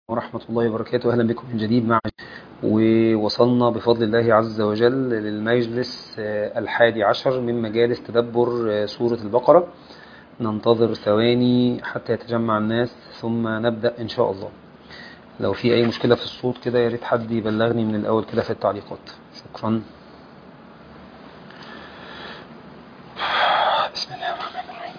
ورحمة الله وبركاته أهلا بكم من جديد مع ووصلنا بفضل الله عز وجل للمجلس الحادي عشر من مجالس تدبر سورة البقرة ننتظر ثواني حتى يتجمع الناس ثم نبدأ إن شاء الله لو في أي مشكلة في الصوت كده يا ريت حد يبلغني من الأول كده في التعليقات شكرا بسم الله الرحمن الرحيم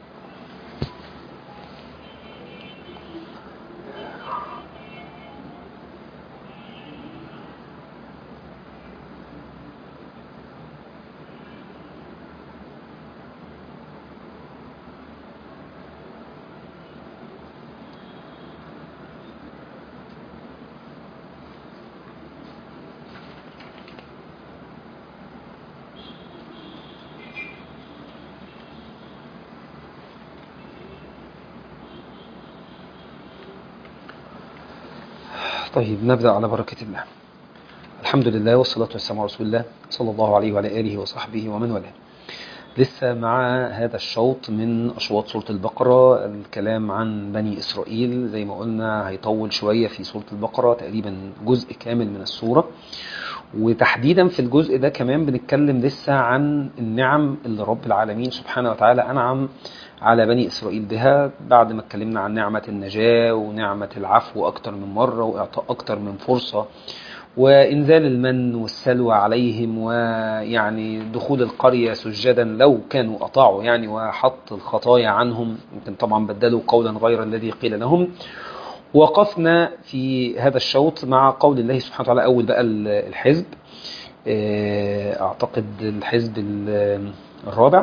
طيب نبدأ على بركة الله الحمد لله والصلاة والسلام على رسول الله صلى الله عليه وعلى آله وصحبه ومن والاه لسه مع هذا الشوط من أشواط سورة البقرة الكلام عن بني إسرائيل زي ما قلنا هيطول شوية في سورة البقرة تقريبا جزء كامل من السورة وتحديدا في الجزء ده كمان بنتكلم لسه عن النعم اللي رب العالمين سبحانه وتعالى أنعم على بني إسرائيل بها بعد ما اتكلمنا عن نعمة النجاة ونعمة العفو أكتر من مرة وإعطاء أكتر من فرصة وإنزال المن والسلوى عليهم ويعني دخول القرية سجدا لو كانوا أطاعوا يعني وحط الخطايا عنهم يمكن طبعا بدلوا قولا غير الذي قيل لهم وقفنا في هذا الشوط مع قول الله سبحانه وتعالى أول بقى الحزب أعتقد الحزب الرابع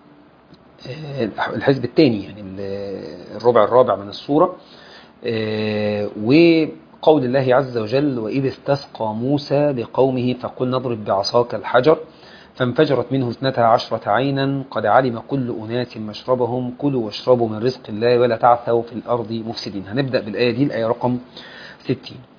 الحزب الثاني يعني الربع الرابع من السورة وقول الله عز وجل وإذ استسقى موسى لقومه فقل نضرب بعصاك الحجر فانفجرت منه اثنتا عشرة عينا قد علم كل أناس مشربهم كلوا واشربوا من رزق الله ولا تعثوا في الأرض مفسدين هنبدأ بالآية دي الآية رقم 60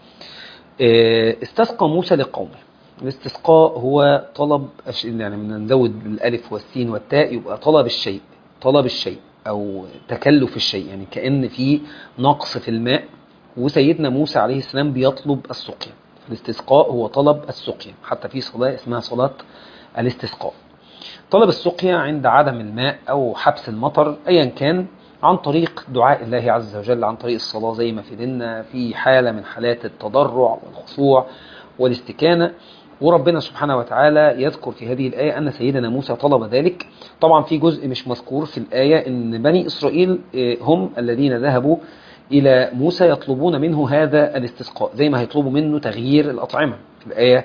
استسقى موسى لقومه الاستسقاء هو طلب يعني من نزود الألف والسين والتاء يبقى طلب الشيء طلب الشيء أو تكلف الشيء يعني كأن في نقص في الماء وسيدنا موسى عليه السلام بيطلب السقيا الاستسقاء هو طلب السقيا حتى في صلاة اسمها صلاة الاستسقاء طلب السقيا عند عدم الماء أو حبس المطر أيا كان عن طريق دعاء الله عز وجل عن طريق الصلاة زي ما في ديننا في حالة من حالات التضرع والخشوع والاستكانة وربنا سبحانه وتعالى يذكر في هذه الآية أن سيدنا موسى طلب ذلك طبعا في جزء مش مذكور في الآية أن بني إسرائيل هم الذين ذهبوا إلى موسى يطلبون منه هذا الاستسقاء زي ما هيطلبوا منه تغيير الأطعمة في الآية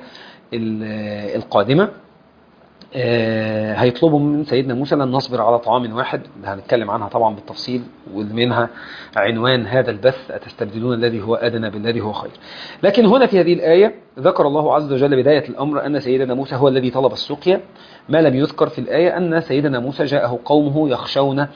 القادمة هيطلبوا من سيدنا موسى لن نصبر على طعام واحد هنتكلم عنها طبعا بالتفصيل ومنها عنوان هذا البث أتستبدلون الذي هو أدنى بالذي هو خير لكن هنا في هذه الآية ذكر الله عز وجل بداية الأمر أن سيدنا موسى هو الذي طلب السقيا ما لم يذكر في الآية أن سيدنا موسى جاءه قومه يخشون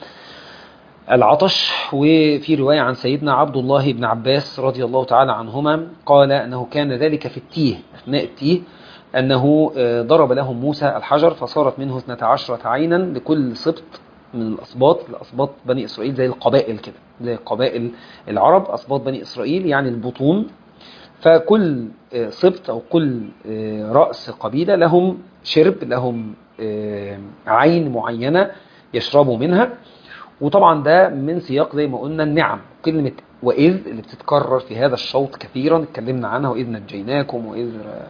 العطش وفي رواية عن سيدنا عبد الله بن عباس رضي الله تعالى عنهما قال أنه كان ذلك في التيه أثناء التيه أنه ضرب لهم موسى الحجر فصارت منه 12 عينا لكل سبط من الأسباط الأسباط بني إسرائيل زي القبائل كده زي قبائل العرب أسباط بني إسرائيل يعني البطون فكل سبط أو كل رأس قبيلة لهم شرب لهم عين معينة يشربوا منها وطبعا ده من سياق زي ما قلنا النعم كلمة وإذ اللي بتتكرر في هذا الشوط كثيرا اتكلمنا عنها وإذ نجيناكم وإذ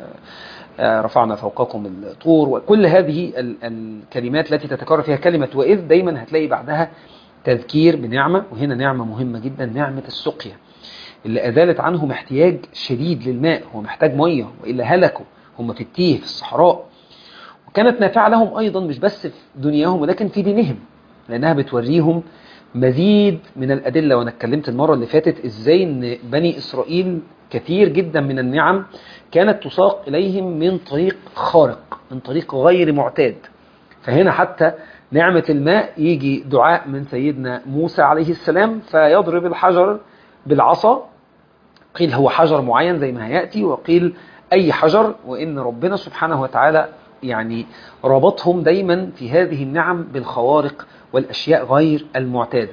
رفعنا فوقكم الطور وكل هذه الكلمات التي تتكرر فيها كلمة وإذ دايما هتلاقي بعدها تذكير بنعمة وهنا نعمة مهمة جدا نعمة السقيا اللي أزالت عنهم احتياج شديد للماء هو محتاج مية وإلا هلكوا هم في التيه في الصحراء وكانت نافعة لهم أيضا مش بس في دنياهم ولكن في دينهم لأنها بتوريهم مزيد من الأدلة وأنا اتكلمت المرة اللي فاتت إزاي أن بني إسرائيل كثير جدا من النعم كانت تساق إليهم من طريق خارق من طريق غير معتاد فهنا حتى نعمة الماء يجي دعاء من سيدنا موسى عليه السلام فيضرب الحجر بالعصا قيل هو حجر معين زي ما هيأتي وقيل أي حجر وإن ربنا سبحانه وتعالى يعني ربطهم دايما في هذه النعم بالخوارق والأشياء غير المعتادة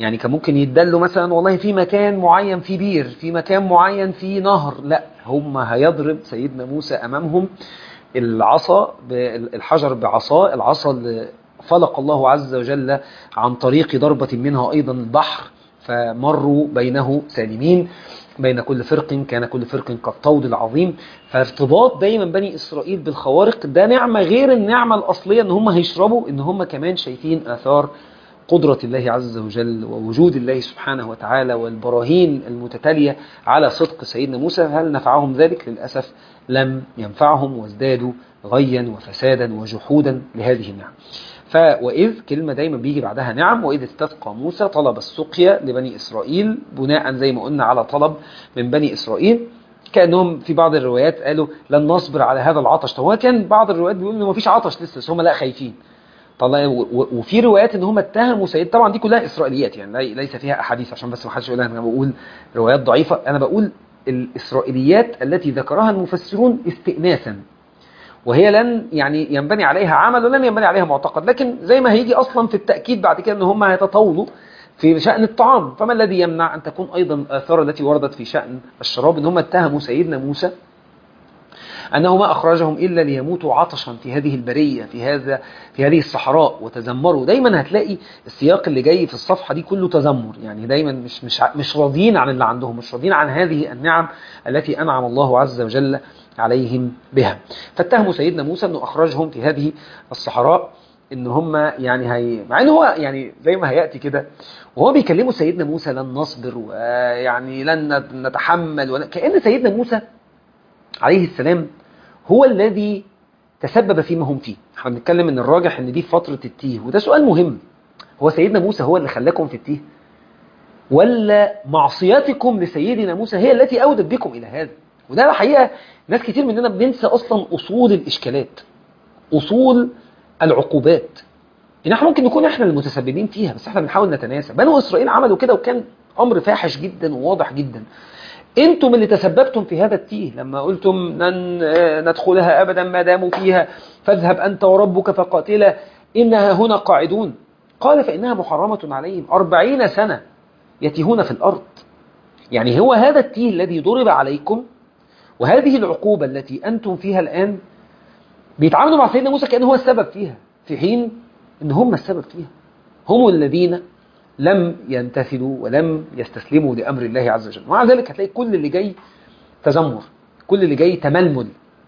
يعني كان ممكن يدلوا مثلا والله في مكان معين في بير في مكان معين في نهر لا هم هيضرب سيدنا موسى أمامهم العصا الحجر بعصا العصا اللي فلق الله عز وجل عن طريق ضربة منها أيضا البحر فمروا بينه سالمين بين كل فرق كان كل فرق كالطود العظيم فارتباط دايما بني إسرائيل بالخوارق ده نعمة غير النعمة الأصلية ان هم هيشربوا ان هم كمان شايفين آثار قدرة الله عز وجل ووجود الله سبحانه وتعالى والبراهين المتتالية على صدق سيدنا موسى هل نفعهم ذلك؟ للأسف لم ينفعهم وازدادوا غيا وفسادا وجحودا لهذه النعم ف وإذ كلمة دايما بيجي بعدها نعم وإذ استسقى موسى طلب السقيا لبني إسرائيل بناء زي ما قلنا على طلب من بني إسرائيل كأنهم في بعض الروايات قالوا لن نصبر على هذا العطش طب هو كان بعض الروايات بيقولوا انه مفيش عطش لسه بس هم لا خايفين طلع وفي روايات ان هم اتهموا سيد طبعا دي كلها اسرائيليات يعني ليس فيها احاديث عشان بس ما حدش يقول انا بقول روايات ضعيفه انا بقول الاسرائيليات التي ذكرها المفسرون استئناسا وهي لن يعني ينبني عليها عمل ولن ينبني عليها معتقد لكن زي ما هيجي اصلا في التاكيد بعد كده ان هم هيتطاولوا في شأن الطعام فما الذي يمنع أن تكون أيضا الآثار التي وردت في شأن الشراب أن هم اتهموا سيدنا موسى أنه ما أخرجهم إلا ليموتوا عطشا في هذه البرية في هذا في هذه الصحراء وتذمروا دايما هتلاقي السياق اللي جاي في الصفحة دي كله تذمر يعني دايما مش مش مش راضيين عن اللي عندهم مش راضيين عن هذه النعم التي أنعم الله عز وجل عليهم بها فاتهموا سيدنا موسى أنه أخرجهم في هذه الصحراء ان هم يعني هي مع ان هو يعني زي ما هياتي كده وهو بيكلموا سيدنا موسى لن نصبر ويعني لن نتحمل ولن كان سيدنا موسى عليه السلام هو الذي تسبب فيما هم فيه احنا بنتكلم ان الراجح ان دي فتره التيه وده سؤال مهم هو سيدنا موسى هو اللي خلاكم في التيه ولا معصيتكم لسيدنا موسى هي التي اودت بكم الى هذا وده الحقيقه ناس كتير مننا بننسى اصلا اصول الاشكالات اصول العقوبات ان احنا ممكن نكون احنا المتسببين فيها بس احنا بنحاول نتناسى بنو اسرائيل عملوا كده وكان امر فاحش جدا وواضح جدا انتم اللي تسببتم في هذا التيه لما قلتم لن ندخلها ابدا ما داموا فيها فاذهب انت وربك فقاتلا انها هنا قاعدون قال فانها محرمه عليهم أربعين سنه يتيهون في الارض يعني هو هذا التيه الذي ضرب عليكم وهذه العقوبه التي انتم فيها الان بيتعاملوا مع سيدنا موسى كأنه هو السبب فيها في حين ان هم السبب فيها هم الذين لم يمتثلوا ولم يستسلموا لأمر الله عز وجل ومع ذلك هتلاقي كل اللي جاي تذمر كل اللي جاي تململ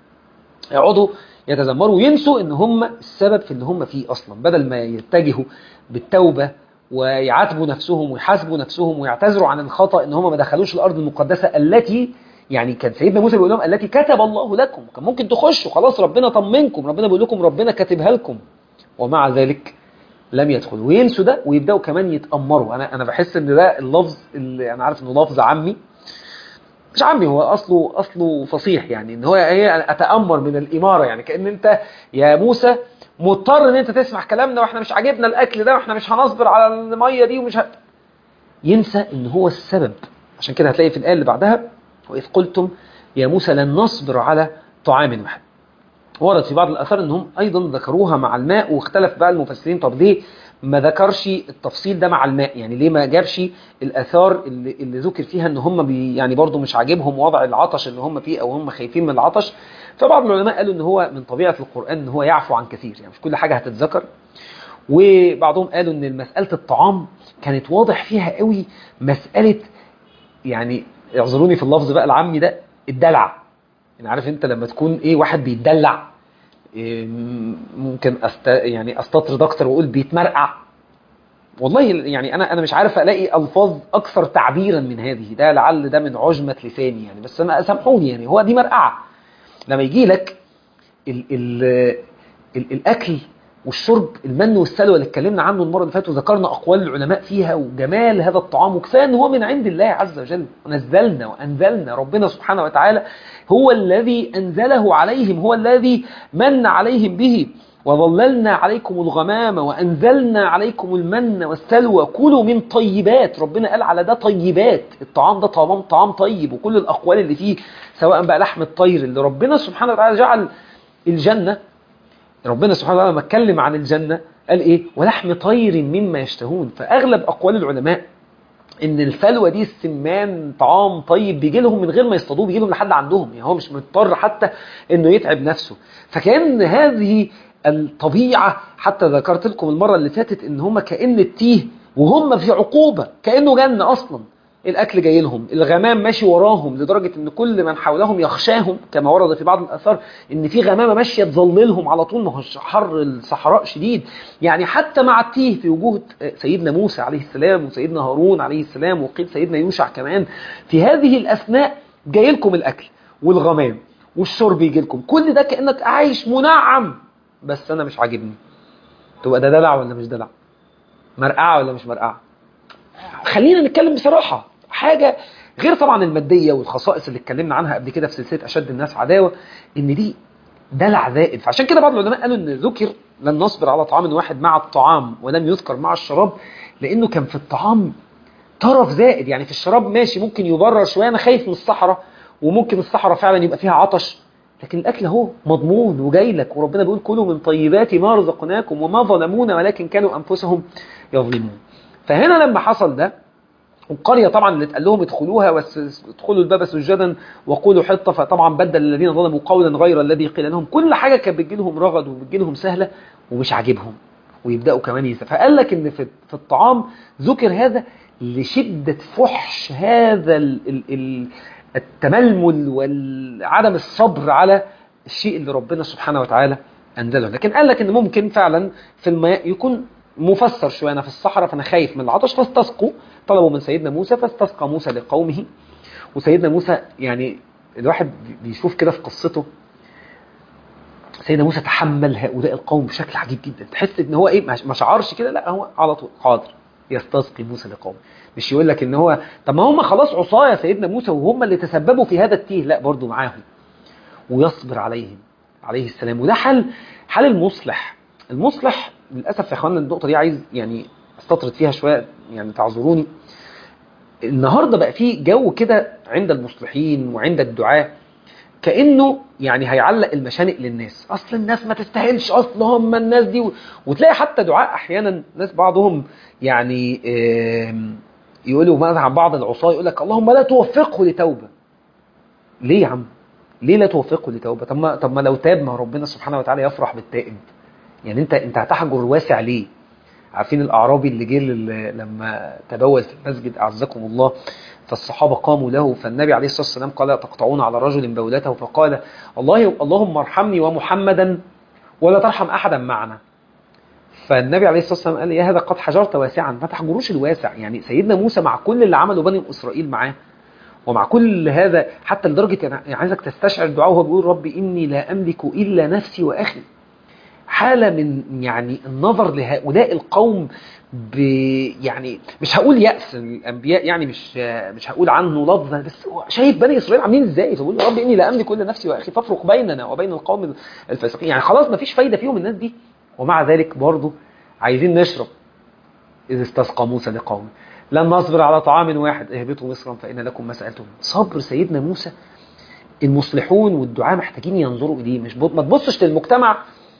يقعدوا يتذمروا وينسوا ان هم السبب في اللي هم فيه اصلا بدل ما يتجهوا بالتوبة ويعاتبوا نفسهم ويحاسبوا نفسهم ويعتذروا عن الخطأ ان هم ما دخلوش الارض المقدسة التي يعني كان سيدنا موسى بيقول لهم التي كتب الله لكم كان ممكن تخشوا خلاص ربنا طمنكم ربنا بيقول لكم ربنا كاتبها لكم ومع ذلك لم يدخلوا وينسوا ده ويبداوا كمان يتامروا انا انا بحس ان ده اللفظ اللي انا عارف انه لفظ عامي مش عامي هو اصله اصله فصيح يعني ان هو ايه اتامر من الاماره يعني كان انت يا موسى مضطر ان انت تسمع كلامنا واحنا مش عاجبنا الاكل ده واحنا مش هنصبر على الميه دي ومش ه... ينسى ان هو السبب عشان كده هتلاقي في الايه اللي بعدها وإذ قلتم يا موسى لن نصبر على طعام واحد ورد في بعض الأثار أنهم أيضا ذكروها مع الماء واختلف بقى المفسرين طب ليه ما ذكرش التفصيل ده مع الماء يعني ليه ما جابش الأثار اللي, اللي ذكر فيها أن هم بي يعني برضو مش عاجبهم وضع العطش اللي هم فيه أو هم خايفين من العطش فبعض العلماء قالوا أن هو من طبيعة القرآن أن هو يعفو عن كثير يعني مش كل حاجة هتتذكر وبعضهم قالوا أن مسألة الطعام كانت واضح فيها قوي مسألة يعني اعذروني في اللفظ بقى العامي ده الدلع يعني عارف انت لما تكون ايه واحد بيتدلع إيه ممكن أست يعني استطرد اكتر واقول بيتمرقع والله يعني انا انا مش عارف الاقي الفاظ اكثر تعبيرا من هذه ده لعل ده من عجمه لساني يعني بس انا سامحوني يعني هو دي مرقعه لما يجي لك ال ال ال الاكل والشرب المن والسلوى اللي اتكلمنا عنه المره اللي فاتت وذكرنا اقوال العلماء فيها وجمال هذا الطعام وكفايه ان هو من عند الله عز وجل ونزلنا وانزلنا ربنا سبحانه وتعالى هو الذي انزله عليهم هو الذي من عليهم به وظللنا عليكم الغمام وانزلنا عليكم المن والسلوى كلوا من طيبات ربنا قال على ده طيبات الطعام ده طعام طعام طيب وكل الاقوال اللي فيه سواء بقى لحم الطير اللي ربنا سبحانه وتعالى جعل الجنه ربنا سبحانه وتعالى لما اتكلم عن الجنة قال ايه ولحم طير مما يشتهون فاغلب اقوال العلماء ان الفلوى دي السمان طعام طيب بيجي لهم من غير ما يصطادوه بيجي لهم لحد عندهم يعني هو مش مضطر حتى انه يتعب نفسه فكان هذه الطبيعة حتى ذكرت لكم المرة اللي فاتت ان هم كأن التيه وهم في عقوبة كأنه جنة اصلا الاكل جاي لهم الغمام ماشي وراهم لدرجة ان كل من حولهم يخشاهم كما ورد في بعض الاثار ان في غمامة ماشية تظللهم على طول ما هو حر الصحراء شديد يعني حتى مع التيه في وجوه سيدنا موسى عليه السلام وسيدنا هارون عليه السلام وقيل سيدنا يوشع كمان في هذه الاثناء جاي لكم الاكل والغمام والشرب يجي لكم كل ده كانك عايش منعم بس انا مش عاجبني تبقى ده دلع ولا مش دلع مرقعه ولا مش مرقعه خلينا نتكلم بصراحه حاجه غير طبعا الماديه والخصائص اللي اتكلمنا عنها قبل كده في سلسله اشد الناس عداوه ان دي دلع زائد فعشان كده بعض العلماء قالوا ان ذكر لن نصبر على طعام واحد مع الطعام ولم يذكر مع الشراب لانه كان في الطعام طرف زائد يعني في الشراب ماشي ممكن يبرر شويه انا خايف من الصحراء وممكن الصحراء فعلا يبقى فيها عطش لكن الاكل اهو مضمون وجاي لك وربنا بيقول كلوا من طيبات ما رزقناكم وما ظلمونا ولكن كانوا انفسهم يظلمون فهنا لما حصل ده والقرية طبعا اللي اتقال لهم ادخلوها وادخلوا الباب سجدا وقولوا حطة فطبعا بدل الذين ظلموا قولا غير الذي قيل لهم كل حاجة كانت بتجي لهم رغد وبتجي لهم سهلة ومش عاجبهم ويبدأوا كمان يسا فقال لك ان في, في الطعام ذكر هذا لشدة فحش هذا ال ال ال التململ وعدم الصبر على الشيء اللي ربنا سبحانه وتعالى أنزله لكن قال لك ان ممكن فعلا في الماء يكون مفسر شوية أنا في الصحراء فأنا خايف من العطش فاستسقوا طلبوا من سيدنا موسى فاستسقى موسى لقومه وسيدنا موسى يعني الواحد بيشوف كده في قصته سيدنا موسى تحمل هؤلاء القوم بشكل عجيب جدا تحس ان هو ايه ما شعرش كده لا هو على طول حاضر يستسقي موسى لقومه مش يقول لك ان هو طب ما هم خلاص عصايا سيدنا موسى وهم اللي تسببوا في هذا التيه لا برضو معاهم ويصبر عليهم عليه السلام وده حل حل المصلح المصلح للاسف يا اخوانا النقطه دي عايز يعني استطرد فيها شويه يعني تعذروني النهارده بقى في جو كده عند المصلحين وعند الدعاه كانه يعني هيعلق المشانق للناس اصل الناس ما تستاهلش اصل هم الناس دي و... وتلاقي حتى دعاء احيانا ناس بعضهم يعني يقولوا ماذا عن بعض العصاه يقول لك اللهم لا توفقه لتوبه ليه يا عم ليه لا توفقه لتوبه طب ما طب ما لو تاب ما ربنا سبحانه وتعالى يفرح بالتائب يعني انت انت هتحجر واسع ليه عارفين الاعرابي اللي جه لما تبول في المسجد اعزكم الله فالصحابه قاموا له فالنبي عليه الصلاه والسلام قال تقطعون على رجل بولته فقال الله اللهم ارحمني ومحمدا ولا ترحم احدا معنا فالنبي عليه الصلاه والسلام قال يا هذا قد حجرت واسعا ما تحجروش الواسع يعني سيدنا موسى مع كل اللي عمله بني اسرائيل معاه ومع كل هذا حتى لدرجه يعني عايزك تستشعر الدعاء وهو بيقول ربي اني لا املك الا نفسي واخي حالة من يعني النظر لهؤلاء القوم ب يعني مش هقول يأس الأنبياء يعني مش مش هقول عنه لفظة بس شايف بني إسرائيل عاملين إزاي فبقول رب إني لا أملك كل نفسي وأخي فافرق بيننا وبين القوم الفاسقين يعني خلاص ما فيش فايدة فيهم الناس دي ومع ذلك برضه عايزين نشرب إذ استسقى موسى لقومه لن نصبر على طعام واحد اهبطوا مصرا فإن لكم ما سألتم صبر سيدنا موسى المصلحون والدعاء محتاجين ينظروا إليه مش ما تبصش للمجتمع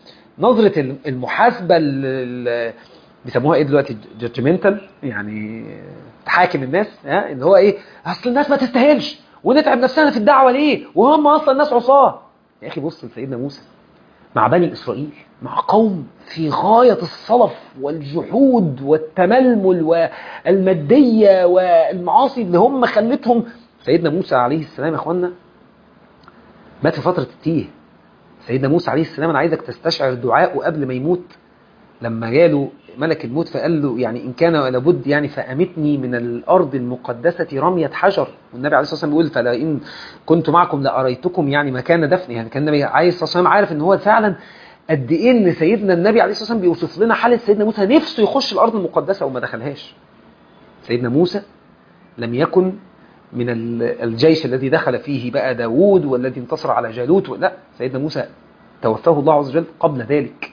نظرة المحاسبة اللي بيسموها ايه دلوقتي جادجمنتال يعني تحاكم الناس ها ان هو ايه اصل الناس ما تستاهلش ونتعب نفسنا في الدعوة ليه وهم اصلا الناس عصاه يا اخي بص لسيدنا موسى مع بني اسرائيل مع قوم في غاية الصلف والجحود والتململ والمادية والمعاصي اللي هم خلتهم سيدنا موسى عليه السلام يا اخوانا مات في فترة التيه سيدنا موسى عليه السلام انا عايزك تستشعر دعائه قبل ما يموت لما جاله ملك الموت فقال له يعني ان كان لابد يعني فامتني من الارض المقدسه رميه حجر والنبي عليه الصلاه والسلام بيقول فلئن كنت معكم لاريتكم يعني مكان دفني يعني كان النبي عليه الصلاه والسلام عارف ان هو فعلا قد ايه ان سيدنا النبي عليه الصلاه والسلام بيوصف لنا حاله سيدنا موسى نفسه يخش الارض المقدسه وما دخلهاش سيدنا موسى لم يكن من الجيش الذي دخل فيه بقى داوود والذي انتصر على جالوت لا سيدنا موسى توفاه الله عز وجل قبل ذلك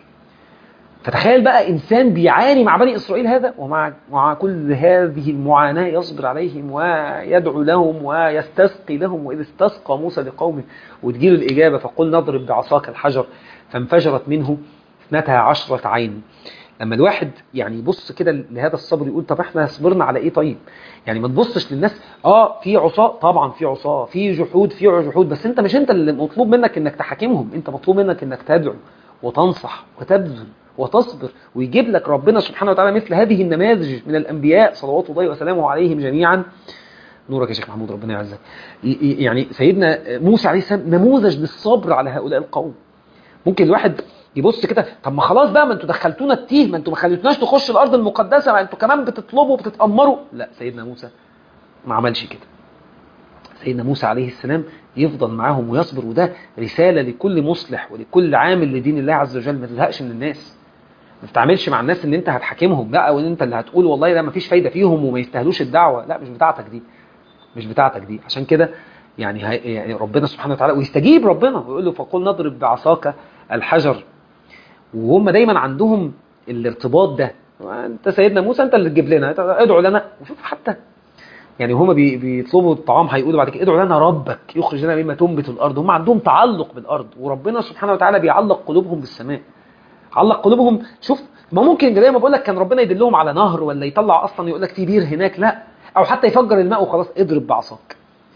فتخيل بقى إنسان بيعاني مع بني إسرائيل هذا ومع مع كل هذه المعاناة يصبر عليهم ويدعو لهم ويستسقي لهم وإذ استسقى موسى لقومه وتجيله الإجابة فقل نضرب بعصاك الحجر فانفجرت منه اثنتا عشرة عين لما الواحد يعني يبص كده لهذا الصبر يقول طب احنا صبرنا على ايه طيب يعني ما تبصش للناس اه في عصاة طبعا في عصاة في جحود في جحود بس انت مش انت اللي مطلوب منك انك تحاكمهم انت مطلوب منك انك تدعو وتنصح وتبذل وتصبر ويجيب لك ربنا سبحانه وتعالى مثل هذه النماذج من الانبياء صلوات الله وسلامه عليهم جميعا نورك يا شيخ محمود ربنا يعزك يعني سيدنا موسى عليه السلام نموذج للصبر على هؤلاء القوم ممكن الواحد يبص كده طب ما خلاص بقى ما انتوا دخلتونا التيه ما انتوا ما خليتوناش نخش الارض المقدسه ما انتوا كمان بتطلبوا وبتتامروا لا سيدنا موسى ما عملش كده سيدنا موسى عليه السلام يفضل معاهم ويصبر وده رساله لكل مصلح ولكل عامل لدين الله عز وجل ما تزهقش من الناس ما تتعاملش مع الناس ان انت هتحاكمهم بقى وان انت اللي هتقول والله ده ما فيش فايده فيهم وما يستاهلوش الدعوه لا مش بتاعتك دي مش بتاعتك دي عشان كده يعني, يعني ربنا سبحانه وتعالى ويستجيب ربنا ويقول له فقل نضرب بعصاك الحجر وهم دايما عندهم الارتباط ده انت سيدنا موسى انت اللي تجيب لنا ادعو لنا وشوف حتى يعني هما بيطلبوا الطعام هيقولوا بعد كده ادعو لنا ربك يخرج لنا مما تنبت الارض هم عندهم تعلق بالارض وربنا سبحانه وتعالى بيعلق قلوبهم بالسماء علق قلوبهم شوف ما ممكن زي ما بقول لك كان ربنا يدلهم على نهر ولا يطلع اصلا يقول لك في بير هناك لا او حتى يفجر الماء وخلاص اضرب بعصاك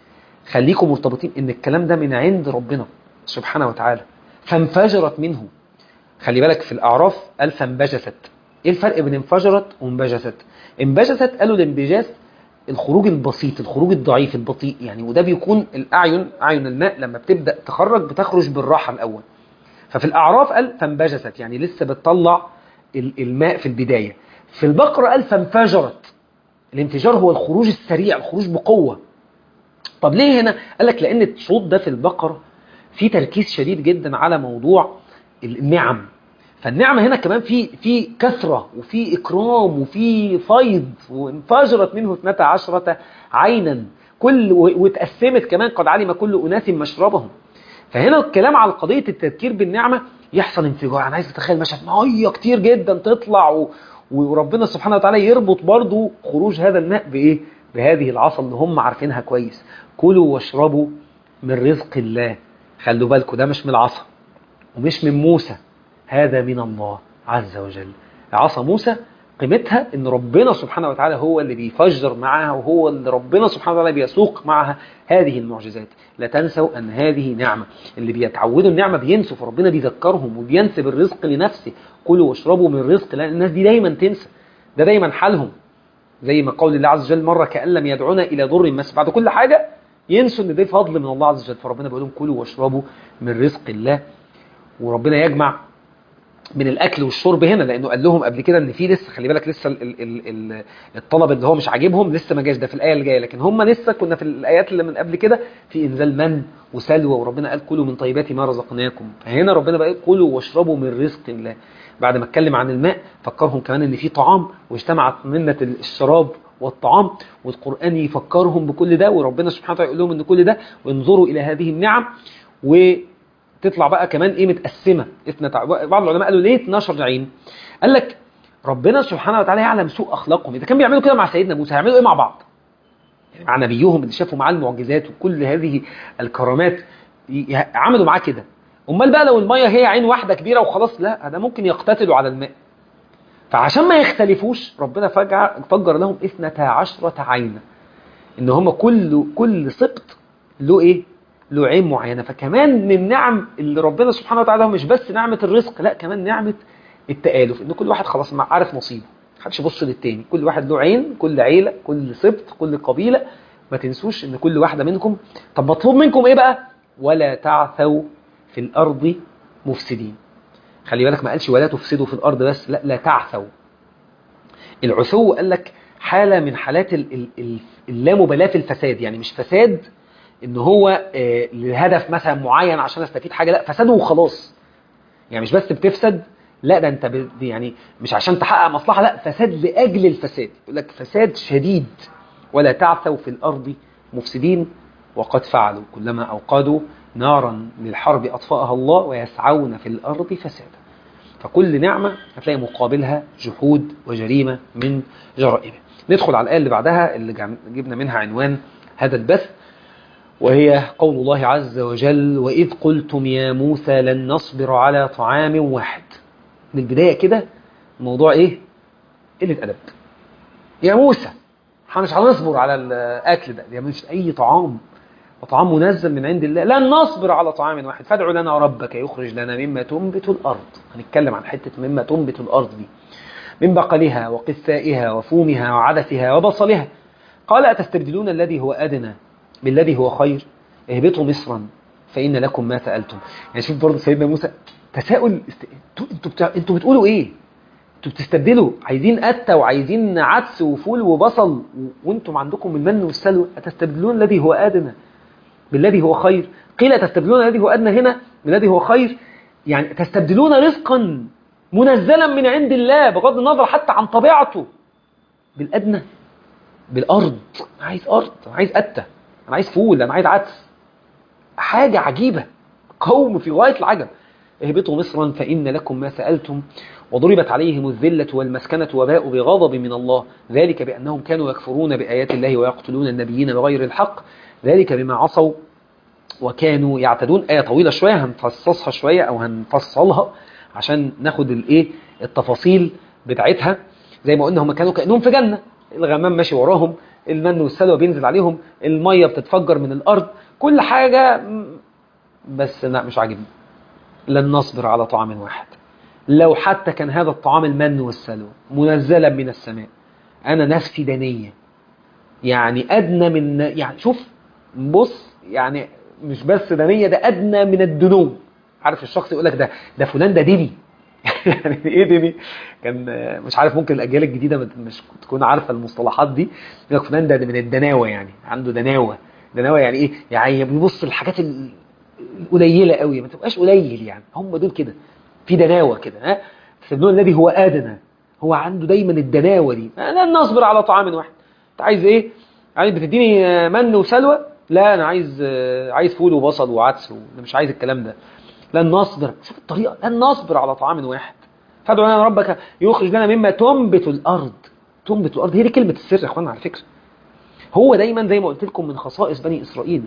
خليكم مرتبطين ان الكلام ده من عند ربنا سبحانه وتعالى فانفجرت منه خلي بالك في الاعراف قال فانبجست ايه الفرق بين انفجرت وانبجست انبجست قالوا الانبجاس الخروج البسيط الخروج الضعيف البطيء يعني وده بيكون الاعين اعين الماء لما بتبدا تخرج بتخرج بالراحه الاول ففي الاعراف قال فانبجست يعني لسه بتطلع الماء في البدايه في البقره قال فانفجرت الانفجار هو الخروج السريع الخروج بقوه طب ليه هنا قال لك لان الشوط ده في البقره في تركيز شديد جدا على موضوع النعم فالنعمة هنا كمان في في كثرة وفي إكرام وفي فيض وانفجرت منه اثنتا عشرة عينا كل واتقسمت كمان قد علم كل أناس مشربهم فهنا الكلام على قضية التذكير بالنعمة يحصل انفجار أنا عايز أتخيل مشهد مية كتير جدا تطلع و... وربنا سبحانه وتعالى يربط برضو خروج هذا الماء بإيه؟ بهذه العصا اللي هم عارفينها كويس كلوا واشربوا من رزق الله خلوا بالكم ده مش من العصا ومش من موسى هذا من الله عز وجل عصا موسى قيمتها ان ربنا سبحانه وتعالى هو اللي بيفجر معها وهو اللي ربنا سبحانه وتعالى بيسوق معها هذه المعجزات لا تنسوا ان هذه نعمة اللي بيتعودوا النعمة بينسوا فربنا بيذكرهم وبينسب الرزق لنفسه كلوا واشربوا من الرزق لان الناس دي دايما تنسى ده دايما حالهم زي ما قول الله عز وجل مرة كأن لم يدعونا إلى ضر مس بعد كل حاجة ينسوا ان ده فضل من الله عز وجل فربنا بيقول لهم كلوا واشربوا من رزق الله وربنا يجمع من الاكل والشرب هنا لانه قال لهم قبل كده ان في لسه خلي بالك لسه ال ال ال الطلب اللي هو مش عاجبهم لسه ما جاش ده في الايه اللي جايه لكن هم لسه كنا في الايات اللي من قبل كده في انزال من وسلوى وربنا قال كلوا من طيبات ما رزقناكم فهنا ربنا بقى كلوا واشربوا من رزق الله بعد ما اتكلم عن الماء فكرهم كمان ان في طعام واجتمعت منة الشراب والطعام والقرآن يفكرهم بكل ده وربنا سبحانه وتعالى يقول لهم ان كل ده وانظروا الى هذه النعم وتطلع بقى كمان ايه متقسمه بعض العلماء قالوا ليه 12 عين قال لك ربنا سبحانه وتعالى يعلم سوء اخلاقهم اذا كان بيعملوا كده مع سيدنا موسى هيعملوا ايه مع بعض يعني مع نبيهم اللي شافوا معاه المعجزات وكل هذه الكرامات عملوا معاه كده امال بقى لو الميه هي عين واحده كبيره وخلاص لا ده ممكن يقتتلوا على الماء فعشان ما يختلفوش ربنا فجع فجر لهم اثنتا عشرة عينا ان هم كل كل سبط له ايه له عين معينه فكمان من النعم اللي ربنا سبحانه وتعالى مش بس نعمه الرزق لا كمان نعمه التآلف ان كل واحد خلاص عارف نصيبه محدش يبص للتاني كل واحد له عين كل عيله كل سبط كل قبيله ما تنسوش ان كل واحده منكم طب مطلوب منكم ايه بقى ولا تعثوا في الارض مفسدين خلي بالك ما قالش ولا تفسدوا في الارض بس لا لا تعثوا العثو قال لك حاله من حالات اللامبالاه في الفساد يعني مش فساد ان هو آه لهدف مثلا معين عشان استفيد حاجه لا فساد وخلاص يعني مش بس بتفسد لا ده انت يعني مش عشان تحقق مصلحه لا فساد لاجل الفساد يقول لك فساد شديد ولا تعثوا في الارض مفسدين وقد فعلوا كلما اوقدوا نارا للحرب اطفاها الله ويسعون في الارض فسادا فكل نعمه هتلاقي مقابلها جحود وجريمه من جرائمها ندخل على الايه اللي بعدها اللي جبنا منها عنوان هذا البث وهي قول الله عز وجل وإذ قلتم يا موسى لن نصبر على طعام واحد من البداية كده الموضوع ايه قله ادب يا موسى احنا مش هنصبر على الاكل ده ده مش اي طعام وطعام منزل من عند الله لن نصبر على طعام واحد فادع لنا ربك يخرج لنا مما تنبت الارض هنتكلم عن حته مما تنبت الارض دي من بقلها وقثائها وفومها وعدسها وبصلها قال أتستبدلون الذي هو أدنى بالذي هو خير اهبطوا مصرا فإن لكم ما سألتم يعني شوف برضه سيدنا موسى تساؤل است... انتوا انتوا بتاع... انتوا بتقولوا ايه انتوا بتستبدلوا عايزين قتة وعايزين عدس وفول وبصل و... وانتم عندكم المن والسلوى أتستبدلون الذي هو أدنى بالذي هو خير قيل تستبدلون الذي هو أدنى هنا بالذي هو خير يعني تستبدلون رزقا منزلا من عند الله بغض النظر حتى عن طبيعته بالأدنى بالأرض أنا عايز أرض أنا عايز قتة أنا عايز فول أنا عايز عدس حاجة عجيبة قوم في غاية العجب اهبطوا مصرا فإن لكم ما سألتم وضربت عليهم الذلة والمسكنة وباءوا بغضب من الله ذلك بأنهم كانوا يكفرون بآيات الله ويقتلون النبيين بغير الحق ذلك بما عصوا وكانوا يعتدون آية طويلة شوية هنفصصها شوية أو هنفصلها عشان ناخد الايه التفاصيل بتاعتها زي ما قلنا هم كانوا كأنهم في جنة الغمام ماشي وراهم المن والسلوى بينزل عليهم المية بتتفجر من الأرض كل حاجة بس لا مش عاجبني لن نصبر على طعام واحد لو حتى كان هذا الطعام المن والسلوى منزلا من السماء أنا نفسي دنية يعني أدنى من يعني شوف بص يعني مش بس دنية ده أدنى من الدنو عارف الشخص يقول لك ده ده فلان ده ديني يعني ايه ديني كان مش عارف ممكن الاجيال الجديده مش تكون عارفه المصطلحات دي يقول لك فلان ده من الدناوه يعني عنده دناوه دناوه يعني ايه يعني بيبص الحاجات القليله قوي ما تبقاش قليل يعني هم دول كده في دناوه كده ها فالنوع الذي هو ادنى هو عنده دايما الدناوه دي لن نصبر على طعام واحد انت عايز ايه عايز بتديني من وسلوى لا انا عايز عايز فول وبصل وعدس انا مش عايز الكلام ده لن نصبر شوف الطريقة لن نصبر على طعام واحد فادعوا لنا ربك يخرج لنا مما تنبت الأرض تنبت الأرض هي دي كلمة السر يا اخوانا على فكرة هو دايما زي ما قلت لكم من خصائص بني إسرائيل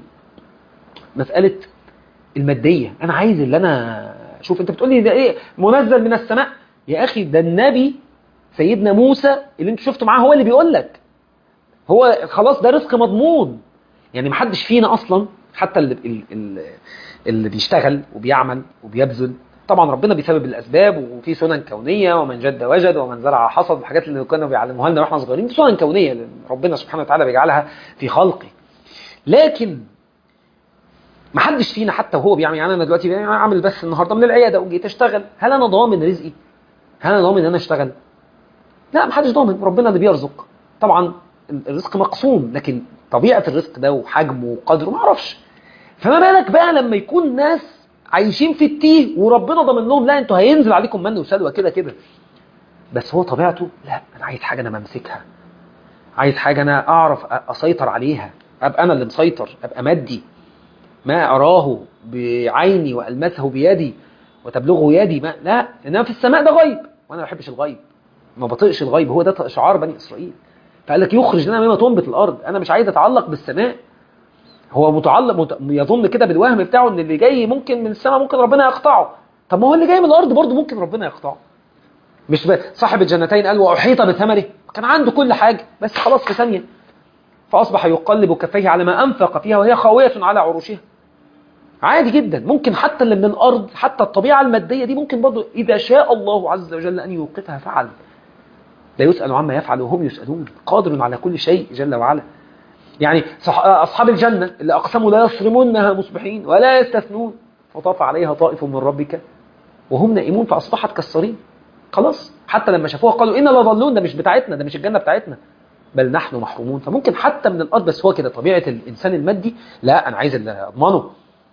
مسألة المادية أنا عايز اللي أنا شوف أنت بتقول لي ده إيه منزل من السماء يا أخي ده النبي سيدنا موسى اللي أنت شفته معاه هو اللي بيقول لك هو خلاص ده رزق مضمون يعني محدش فينا أصلا حتى اللي, اللي اللي بيشتغل وبيعمل وبيبذل طبعا ربنا بيسبب الاسباب وفي سنن كونيه ومن جد وجد ومن زرع حصد الحاجات اللي كانوا بيعلموها لنا واحنا صغيرين دي سنن كونيه اللي ربنا سبحانه وتعالى بيجعلها في خلقه لكن ما حدش فينا حتى وهو بيعمل يعني انا دلوقتي عامل بس النهارده من العياده وجيت اشتغل هل انا ضامن رزقي هل انا ضامن ان انا اشتغل لا ما حدش ضامن ربنا اللي بيرزق طبعا الرزق مقسوم لكن طبيعه الرزق ده وحجمه وقدره ما اعرفش فما بالك بقى لما يكون ناس عايشين في التيه وربنا ضامن لهم لا انتوا هينزل عليكم من وسلوى كده كده بس هو طبيعته لا انا عايز حاجه انا ممسكها عايز حاجه انا اعرف اسيطر عليها ابقى انا اللي مسيطر ابقى مادي ما اراه بعيني والمسه بيدي وتبلغه يدي ما لا انما في السماء ده غيب وانا ما بحبش الغيب ما بطيقش الغيب هو ده شعار بني اسرائيل فقال لك يخرج لنا مما تنبت الارض انا مش عايز اتعلق بالسماء هو متعلق مت... يظن كده بالوهم بتاعه ان اللي جاي ممكن من السماء ممكن ربنا يقطعه طب ما هو اللي جاي من الارض برضه ممكن ربنا يقطعه مش ب... صاحب الجنتين قال واحيط بثمره كان عنده كل حاجه بس خلاص في ثانيه فاصبح يقلب كفيه على ما انفق فيها وهي خاويه على عروشها عادي جدا ممكن حتى اللي من الارض حتى الطبيعه الماديه دي ممكن برضه اذا شاء الله عز وجل ان يوقفها فعل لا يسال عما يفعل وهم يسالون قادر على كل شيء جل وعلا يعني أصحاب الجنة اللي أقسموا لا يصرمونها مصبحين ولا يستثنون فطاف عليها طائف من ربك وهم نائمون فأصبحت كالصريم خلاص حتى لما شافوها قالوا إنا لضلون ده مش بتاعتنا ده مش الجنة بتاعتنا بل نحن محرومون فممكن حتى من الأرض بس هو كده طبيعة الإنسان المادي لا أنا عايز اللي أضمنه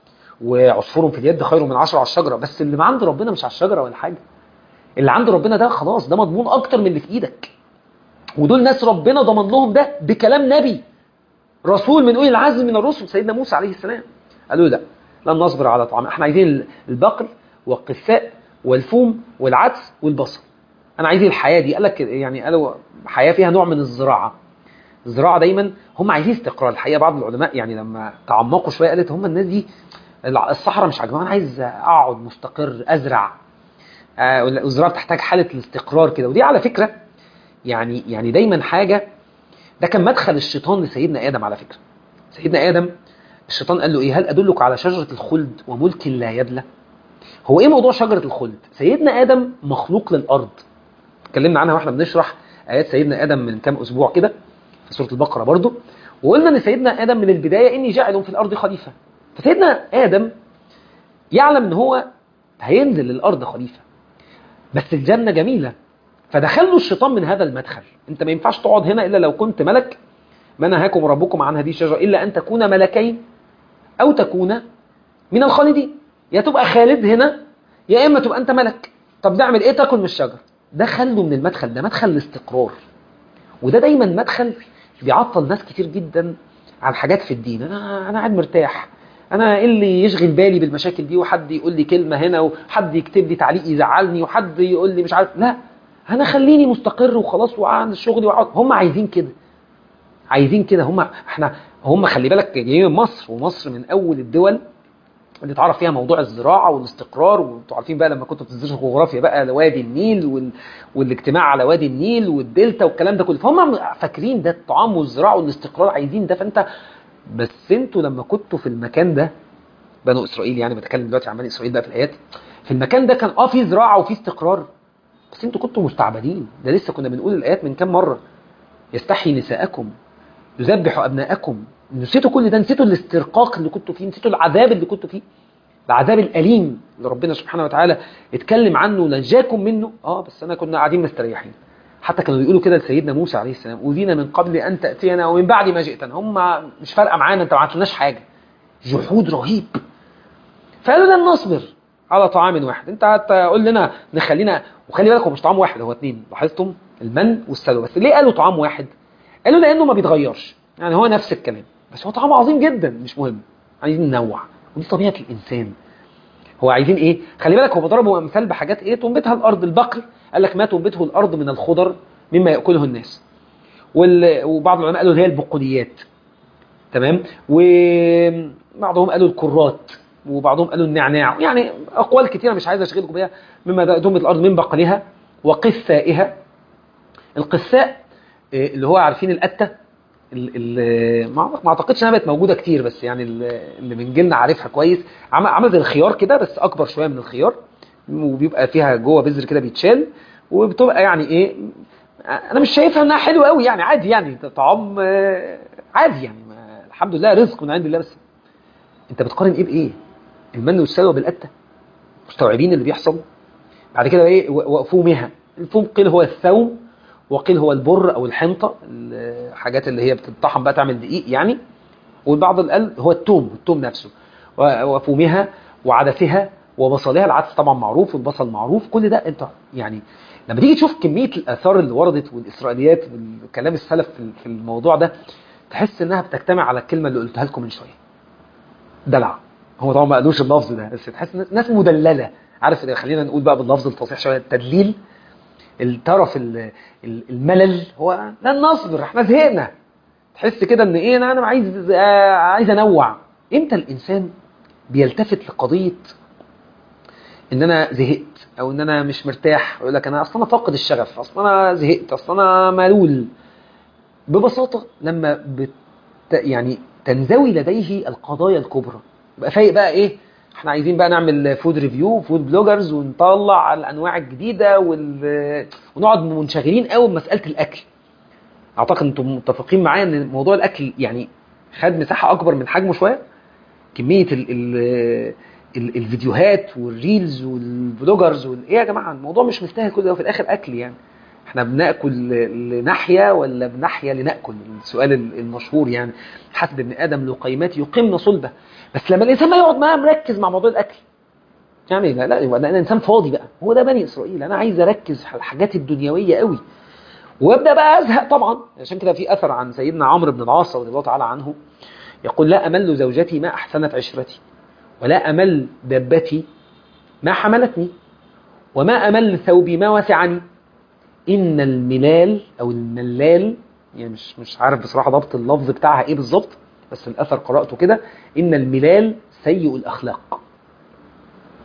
وعصفور في اليد خير من عشرة على الشجرة بس اللي ما عند ربنا مش على الشجرة ولا حاجة اللي عند ربنا ده خلاص ده مضمون أكتر من اللي في إيدك ودول ناس ربنا ضمن لهم ده بكلام نبي رسول من أولي العزم من الرسل سيدنا موسى عليه السلام قالوا لا لن نصبر على طعام احنا عايزين البقر والقثاء والفوم والعدس والبصل انا عايزين الحياة دي قال لك يعني قالوا حياة فيها نوع من الزراعة الزراعة دايما هم عايزين استقرار الحقيقة بعض العلماء يعني لما تعمقوا شوية قالت هم الناس دي الصحراء مش عاجبها انا عايز اقعد مستقر ازرع آه، والزراعه بتحتاج حاله الاستقرار كده ودي على فكره يعني يعني دايما حاجه ده كان مدخل الشيطان لسيدنا ادم على فكره سيدنا ادم الشيطان قال له ايه هل ادلك على شجره الخلد وملك لا يبلى هو ايه موضوع شجره الخلد سيدنا ادم مخلوق للارض اتكلمنا عنها واحنا بنشرح ايات سيدنا ادم من كام اسبوع كده في سوره البقره برضو وقلنا ان سيدنا ادم من البدايه اني جاعل في الارض خليفه فسيدنا ادم يعلم ان هو هينزل للارض خليفه بس الجنه جميله فدخله الشيطان من هذا المدخل انت ما ينفعش تقعد هنا الا لو كنت ملك ما نهاكم ربكم عن هذه الشجره الا ان تكون ملكين او تكون من الخالدين يا تبقى خالد هنا يا اما تبقى انت ملك طب نعمل ايه تاكل من الشجر ده خله من المدخل ده مدخل الاستقرار وده دايما مدخل بيعطل ناس كتير جدا عن حاجات في الدين انا انا قاعد مرتاح انا ايه اللي يشغل بالي بالمشاكل دي وحد يقول لي كلمه هنا وحد يكتب لي تعليق يزعلني وحد يقول لي مش عارف لا انا خليني مستقر وخلاص وعن شغلي وعن هم عايزين كده عايزين كده هم احنا هم خلي بالك جايين من مصر ومصر من اول الدول اللي اتعرف فيها موضوع الزراعه والاستقرار وانتوا عارفين بقى لما كنتوا بتدرسوا جغرافيا بقى وادي النيل وال... والاجتماع على وادي النيل والدلتا والكلام ده كله فهم فاكرين ده الطعام والزراعه والاستقرار عايزين ده فانت بس انتوا لما كنتوا في المكان ده بنو اسرائيل يعني بتكلم دلوقتي عن بني اسرائيل بقى في الايات في المكان ده كان اه في زراعه وفي استقرار بس انتوا كنتوا مستعبدين ده لسه كنا بنقول الايات من كام مره يستحيي نساءكم يذبح ابناءكم نسيتوا كل ده نسيتوا الاسترقاق اللي كنتوا فيه نسيتوا العذاب اللي كنتوا فيه العذاب الاليم اللي ربنا سبحانه وتعالى اتكلم عنه نجاكم منه اه بس انا كنا قاعدين مستريحين حتى كانوا بيقولوا كده لسيدنا موسى عليه السلام اوذينا من قبل ان تاتينا ومن بعد ما جئتنا هم مش فارقه معانا انت ما عملتلناش حاجه جحود رهيب فقالوا لن نصبر على طعام واحد انت هتقول لنا نخلينا وخلي بالك هو مش طعام واحد هو اتنين لاحظتم المن والسلوى بس ليه قالوا طعام واحد قالوا لانه ما بيتغيرش يعني هو نفس الكلام بس هو طعام عظيم جدا مش مهم عايزين ننوع ودي طبيعه الانسان هو عايزين ايه خلي بالك هو ضربوا مثال بحاجات ايه تنبتها الارض البقر قال لك ما تنبته الارض من الخضر مما ياكله الناس وال... وبعض العلماء قالوا هي البقوليات تمام وبعضهم قالوا الكرات وبعضهم قالوا النعناع يعني اقوال كثيره مش عايز اشغلكم بيها مما تنبت الارض من بقلها وقثائها القثاء اللي هو عارفين القته ما اعتقدش انها بقت موجوده كتير بس يعني اللي من جيلنا عارفها كويس عمل زي الخيار كده بس اكبر شويه من الخيار وبيبقى فيها جوه بذر كده بيتشال وبتبقى يعني ايه انا مش شايفها انها حلوه قوي يعني عادي يعني طعام عادي يعني الحمد لله رزق من عند الله بس انت بتقارن ايه بايه المن والسلوى بالقته مستوعبين اللي بيحصل بعد كده ايه وفومها الفوم قيل هو الثوم وقيل هو البر او الحنطه الحاجات اللي هي بتطحن بقى تعمل دقيق يعني والبعض قال هو التوم التوم نفسه وفومها وعدسها وبصلها العدس طبعا معروف والبصل معروف كل ده انت يعني لما تيجي تشوف كميه الاثار اللي وردت والاسرائيليات والكلام السلف في الموضوع ده تحس انها بتجتمع على الكلمه اللي قلتها لكم من شويه دلع هو طبعا ما قالوش اللفظ ده بس تحس ناس مدلله عارف خلينا نقول بقى باللفظ الفصيح شويه التدليل الطرف الملل هو لن نصبر احنا زهقنا تحس كده ان ايه انا انا عايز آه عايز انوع امتى الانسان بيلتفت لقضيه ان انا زهقت او ان انا مش مرتاح يقول لك انا اصلا انا فاقد الشغف اصلا انا زهقت اصلا انا ملول ببساطه لما بت يعني تنزوي لديه القضايا الكبرى يبقى فايق بقى ايه احنا عايزين بقى نعمل فود ريفيو فود بلوجرز ونطلع الانواع الجديده وال... ونقعد منشغلين قوي بمساله الاكل اعتقد انتم متفقين معايا ان موضوع الاكل يعني خد مساحه اكبر من حجمه شويه كميه ال... ال... ال... الفيديوهات والريلز والبلوجرز وال... ايه يا جماعه الموضوع مش مستاهل كل ده في الاخر اكل يعني احنا بناكل لنحيا ولا بنحيا لناكل السؤال المشهور يعني حسب ابن ادم لقيمات يقمن صلبه بس لما الانسان ما يقعد معاه مركز مع موضوع الاكل يعني لا لا يبقى انا انسان فاضي بقى هو ده بني اسرائيل انا عايز اركز على الحاجات الدنيويه قوي وابدا بقى ازهق طبعا عشان كده في اثر عن سيدنا عمرو بن العاص رضي الله تعالى عنه يقول لا امل زوجتي ما احسنت عشرتي ولا امل دابتي ما حملتني وما امل ثوبي ما وسعني ان الملال او الملال يعني مش مش عارف بصراحه ضبط اللفظ بتاعها ايه بالظبط بس الاثر قراته كده ان الملال سيء الاخلاق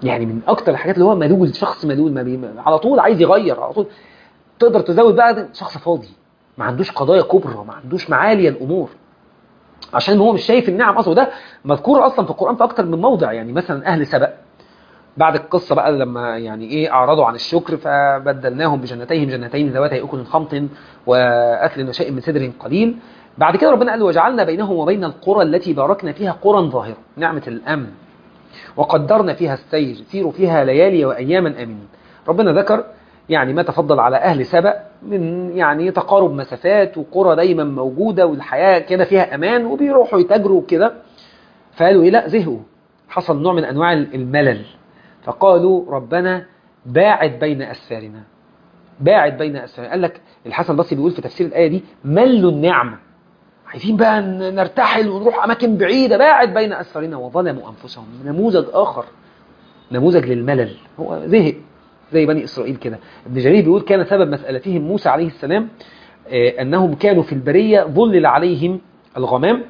يعني من اكتر الحاجات اللي هو ملول شخص ملول ما بي... على طول عايز يغير على طول تقدر تزود بقى ده شخص فاضي ما عندوش قضايا كبرى ما عندوش معالي الامور عشان هو مش شايف النعم اصلا وده مذكور اصلا في القران في اكتر من موضع يعني مثلا اهل سبأ بعد القصه بقى لما يعني ايه اعرضوا عن الشكر فبدلناهم بجنتيهم جنتين ذواتي اكل خمط واكل وشيء من سدر قليل بعد كده ربنا قال وجعلنا بينهم وبين القرى التي باركنا فيها قرى ظاهره نعمه الامن وقدرنا فيها السير سيروا فيها ليالي واياما امنين ربنا ذكر يعني ما تفضل على أهل سبأ من يعني تقارب مسافات وقرى دايما موجودة والحياة كده فيها أمان وبيروحوا يتاجروا كده فقالوا إيه لا زهقوا حصل نوع من أنواع الملل فقالوا ربنا باعد بين أسفارنا باعد بين أسفارنا قال لك الحسن البصري بيقول في تفسير الآية دي ملوا النعمة عايزين بقى نرتحل ونروح أماكن بعيدة باعد بين أسفارنا وظلموا أنفسهم نموذج آخر نموذج للملل هو زهق زي بني إسرائيل كده ابن جرير بيقول كان سبب مسألتهم موسى عليه السلام أنهم كانوا في البرية ظلل عليهم الغمام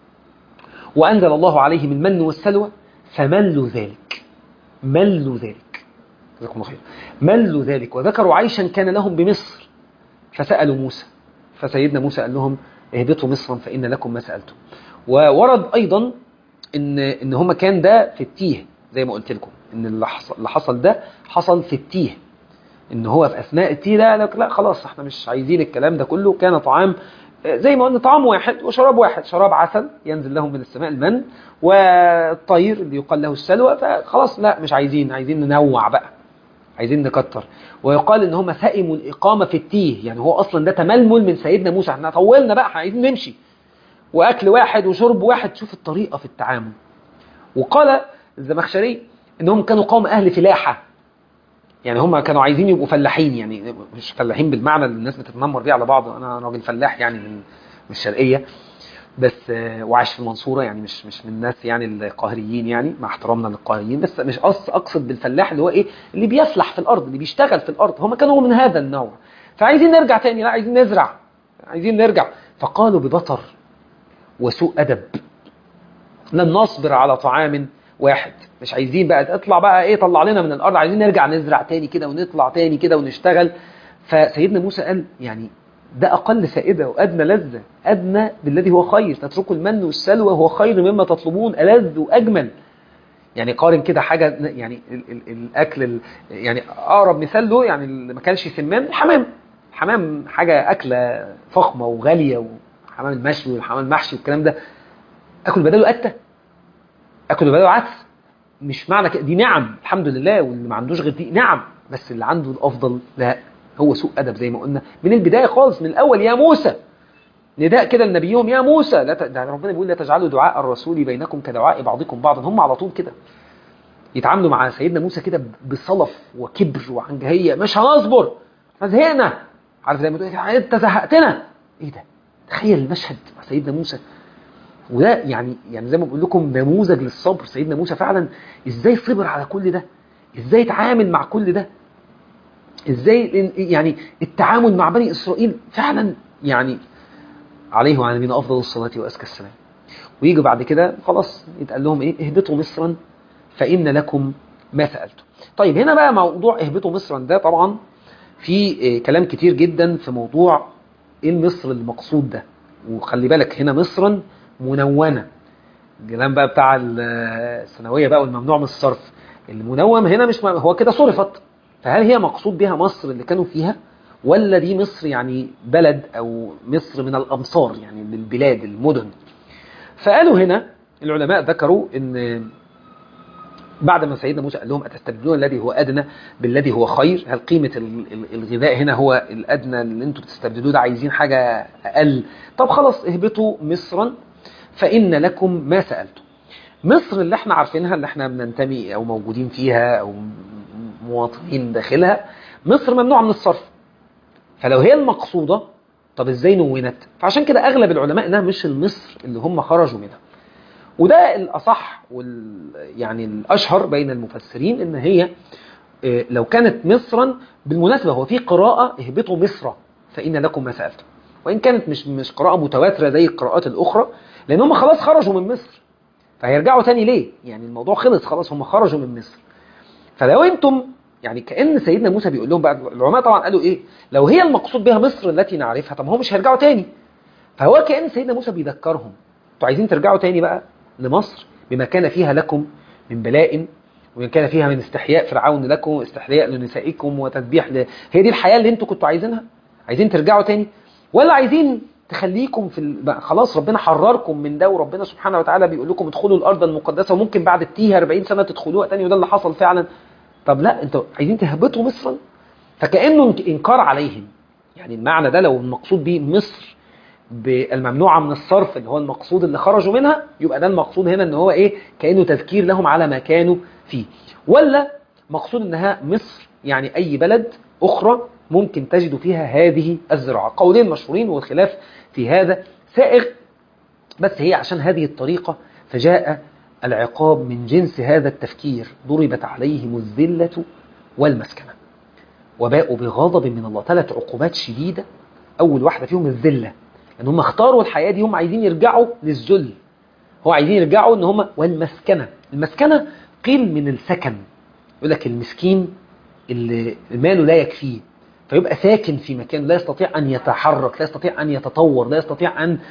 وأنزل الله عليهم المن والسلوى فملوا ذلك ملوا ذلك جزاكم الله خير ملوا ذلك وذكروا عيشا كان لهم بمصر فسألوا موسى فسيدنا موسى قال لهم اهبطوا مصرا فإن لكم ما سألتم وورد أيضا إن, إن هم كان ده في التيه زي ما قلت لكم ان اللي حصل, اللي حصل ده حصل في التيه ان هو في اثناء التيه ده لك لا خلاص احنا مش عايزين الكلام ده كله كان طعام زي ما قلنا طعام واحد وشراب واحد شراب عسل ينزل لهم من السماء المن والطير اللي يقال له السلوى فخلاص لا مش عايزين عايزين ننوع بقى عايزين نكتر ويقال ان هم سئموا الاقامه في التيه يعني هو اصلا ده تململ من سيدنا موسى احنا طولنا بقى عايزين نمشي واكل واحد وشرب واحد شوف الطريقه في التعامل وقال الزمخشري انهم كانوا قوم اهل فلاحه يعني هم كانوا عايزين يبقوا فلاحين يعني مش فلاحين بالمعنى اللي الناس بتتنمر بيه على بعض انا راجل فلاح يعني من من الشرقيه بس وعايش في المنصوره يعني مش مش من الناس يعني القاهريين يعني مع احترامنا للقاهريين بس مش اقصد بالفلاح اللي هو ايه اللي بيفلح في الارض اللي بيشتغل في الارض هم كانوا من هذا النوع فعايزين نرجع تاني لا عايزين نزرع عايزين نرجع فقالوا ببطر وسوء ادب لن نصبر على طعام واحد مش عايزين بقى تطلع بقى ايه طلع لنا من الارض عايزين نرجع نزرع تاني كده ونطلع تاني كده ونشتغل فسيدنا موسى قال يعني ده اقل فائده وادنى لذه ادنى بالذي هو خير تتركوا المن والسلوى هو خير مما تطلبون الذ واجمل يعني قارن كده حاجه يعني ال ال الاكل ال يعني اقرب مثال له يعني اللي ما كانش سمان الحمام الحمام حاجه اكله فخمه وغاليه وحمام المشوي والحمام المحشي والكلام ده اكل بداله قته اكل بداله عدس مش معنى كده دي نعم الحمد لله واللي ما عندوش غير دي نعم بس اللي عنده الافضل لا هو سوء ادب زي ما قلنا من البدايه خالص من الاول يا موسى نداء كده لنبيهم يا موسى لا ت... ده ربنا بيقول لا تجعلوا دعاء الرسول بينكم كدعاء بعضكم بعضا هم على طول كده يتعاملوا مع سيدنا موسى كده بصلف وكبر وعنجهيه مش هنصبر احنا زهقنا عارف زي ما تقول انت زهقتنا ايه ده تخيل المشهد مع سيدنا موسى وده يعني يعني زي ما بقول لكم نموذج للصبر سيدنا موسى فعلا ازاي صبر على كل ده ازاي اتعامل مع كل ده ازاي يعني التعامل مع بني اسرائيل فعلا يعني عليه وعلى نبينا افضل الصلاه وازكى السلام ويجي بعد كده خلاص يتقال لهم ايه اهبطوا مصرا فان لكم ما سالتم طيب هنا بقى موضوع اهبطوا مصرا ده طبعا في كلام كتير جدا في موضوع ايه المصر المقصود ده وخلي بالك هنا مصرا منونة الكلام بقى بتاع الثانويه بقى والممنوع من الصرف المنوم هنا مش هو كده صرفت فهل هي مقصود بها مصر اللي كانوا فيها ولا دي مصر يعني بلد او مصر من الامصار يعني من البلاد المدن فقالوا هنا العلماء ذكروا ان بعد ما سيدنا موسى قال لهم أتستبدلون الذي هو أدنى بالذي هو خير هل قيمة الغذاء هنا هو الأدنى اللي انتم بتستبدلوه ده عايزين حاجة أقل طب خلاص اهبطوا مصرا فإن لكم ما سألتم مصر اللي احنا عارفينها اللي احنا بننتمي أو موجودين فيها أو مواطنين داخلها مصر ممنوعة من الصرف فلو هي المقصودة طب ازاي نونت فعشان كده أغلب العلماء انها مش المصر اللي هم خرجوا منها وده الأصح وال يعني الأشهر بين المفسرين إن هي لو كانت مصرا بالمناسبة هو في قراءة اهبطوا مصر فإن لكم ما سألتم وإن كانت مش مش قراءة متواترة زي القراءات الأخرى لأن هم خلاص خرجوا من مصر فهيرجعوا تاني ليه؟ يعني الموضوع خلص خلاص هم خرجوا من مصر فلو انتم يعني كأن سيدنا موسى بيقول لهم بقى العلماء طبعا قالوا ايه لو هي المقصود بها مصر التي نعرفها طب ما هو مش هيرجعوا تاني فهو كأن سيدنا موسى بيذكرهم انتوا عايزين ترجعوا تاني بقى لمصر بما كان فيها لكم من بلاء وما كان فيها من استحياء فرعون لكم واستحياء لنسائكم وتذبيح ل... هي دي الحياة اللي انتوا كنتوا عايزينها عايزين ترجعوا تاني ولا عايزين تخليكم في ال... بقى خلاص ربنا حرركم من ده وربنا سبحانه وتعالى بيقول لكم ادخلوا الارض المقدسه وممكن بعد التيه 40 سنه تدخلوها تاني وده اللي حصل فعلا طب لا انتوا عايزين تهبطوا مصرا فكانه انكار عليهم يعني المعنى ده لو المقصود به مصر بالممنوعه من الصرف اللي هو المقصود اللي خرجوا منها يبقى ده المقصود هنا ان هو ايه كانه تذكير لهم على ما كانوا فيه ولا مقصود انها مصر يعني اي بلد اخرى ممكن تجد فيها هذه الزراعه قولين مشهورين والخلاف في هذا سائغ بس هي عشان هذه الطريقه فجاء العقاب من جنس هذا التفكير ضربت عليهم الذله والمسكنه وباءوا بغضب من الله ثلاث عقوبات شديده اول واحده فيهم الذله ان هم اختاروا الحياه دي هم عايزين يرجعوا للذل هو عايزين يرجعوا ان هم والمسكنه المسكنه قيل من السكن يقول لك المسكين اللي ماله لا يكفيه فيبقى ساكن في مكان لا يستطيع ان يتحرك لا يستطيع ان يتطور لا يستطيع ان